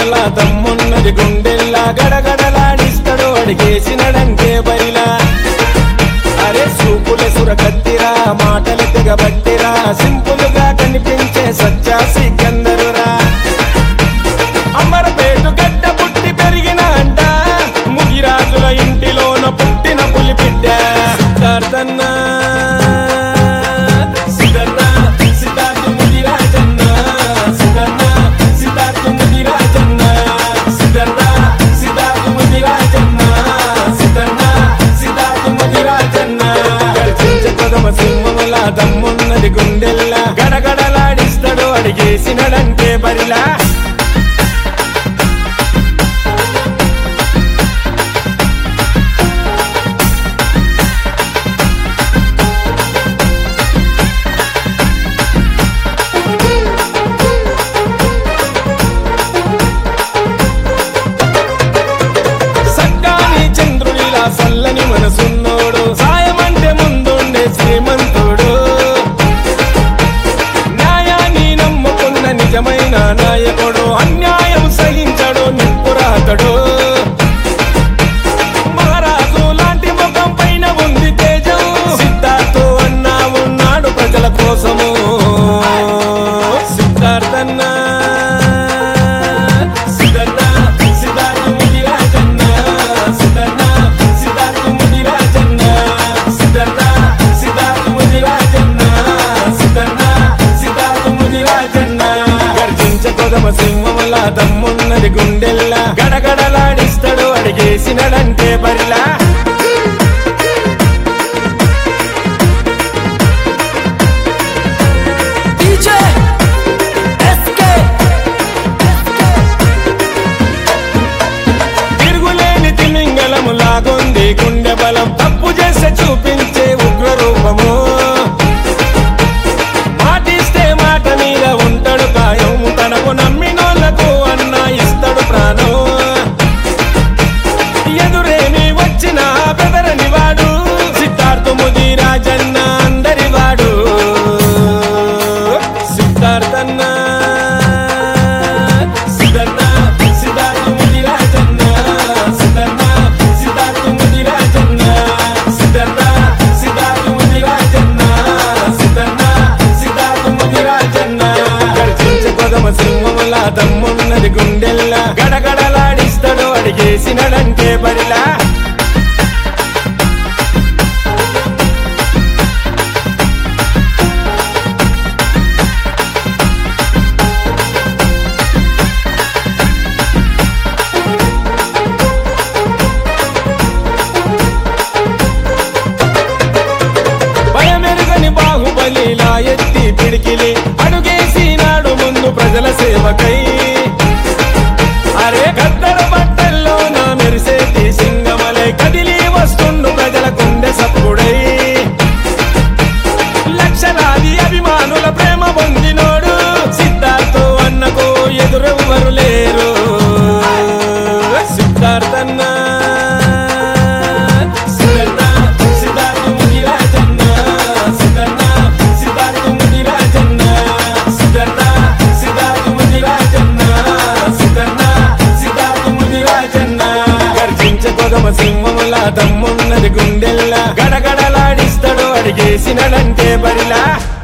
సింహముల దమ్మున్నది గుండెల్లా గడగడలాడిస్తాడు అడిగేసినడంకే బరిలా అరే సూపుల సురకత్తిరా మాటలు తెగబట్టిరా సింపుల్ గా కనిపించే సచ్చా సికందరురా అమరపేటు గడ్డ పుట్టి పెరిగిన అంట ముగిరాజుల ఇంటిలోన పుట్టిన పులి బిడ్డ సిద్ధార్థన్న సిద్ధన్న సిద్ధార్థ ముగిరాజన్న సిద్ధన్న సిద్ధార్థ ముగిరాజన్న సిద్ధన్న సిద్ధార్థ ముగిరాజన్న సిద్ధన్న సిద్ధార్థ ముగిరాజన్న గర్జించ కొదమ సింహముల దమ్మున్నది గుండెల్లా గడగడలాడిస్తాడు అడిగేసినడంటే బరిలా సక్కాని చంద్రుడిలా సల్లని మనసున్నోడు సాయమంటే ముందుండే శ్రీమంతుడు న్యాయాన్ని నమ్ముకున్న నిజమైన నాయకుడు అన్యాయం సహించడు నిప్పురాతడు మహారాజు లాంటి ముఖం పైన ఉంది తేజం సిద్ధార్థు అన్నా ఉన్నాడు ప్రజల కోసము సిద్ధార్థన్న సిద్ధన్న సిద్ధార్థ మునిరాజన్న సిద్ధన్న సిద్ధార్థ మునిరాజన్న సిద్ధన్న సిద్ధార్థ మునిరాజన్న సిద్ధన్న సిద్ధార్థ మునిరాజన్న గర్జించ కొదమ సింహముల దమ్మున్నది గుండెల్లా గడగడలాడిస్తాడు అడిగేసినడంటే బరిలా DJ SK తిరుగులేని తిమింగళము లాగొంది గుండె బలం తప్పు చేసే చూపించే ఉగ్ర రూపము మాటిస్తే మాట మీద ఉంటాడు కాయం తనకు నమ్మినోళ్లకు అన్న ఇస్తాడు ప్రాణం ఎదురేమి వచ్చిన బెదరని వాడు సిద్ధార్థముది రాజన్న అందరి వాడు సిద్ధార్థన్న సిద్ధన్న సిద్ధార్థముది రాజన్న సిద్ధన్న సిద్ధార్థముది రాజన్న సిద్ధన్న సిద్ధార్థముది రాజన్న సిద్ధన్న సిద్ధార్థముది రాజన్న గర్జించ కొదమ సింహముల దమ్మున్నది గుండెల్లా గడగడలాడిస్తాడు అడిగేసినడంటే బరిలా భయమెరుగని బాహుబలిలా ఎత్తి పిడికిలి అడుగేసినాడు ముందు ప్రజల సేవకై అరే గద్దర బట్టల్లో నా మెరిసేటి సింగమలై కదిలి వస్తుండు ప్రజల గుండె సప్పుడై లక్షలాది అభిమానుల ప్రేమ పొందినోడు సిద్ధార్థు అన్నకు ఎదురెవ్వరు లేరు సిద్ధార్థన్న సిద్ధన్న సిద్ధార్థ మునిరాజన్న సిద్ధన్న సిద్ధార్థ మునిరాజన్న సిద్ధన్న సిద్ధార్థ మునిరాజన్న సిద్ధన్న సిద్ధార్థ మునిరాజన్న గర్జించ కొదమ సింహముల దమ్మున్నది గుండెల్లా గడగడలాడిస్తాడు అడిగేసినడంటే బరిలా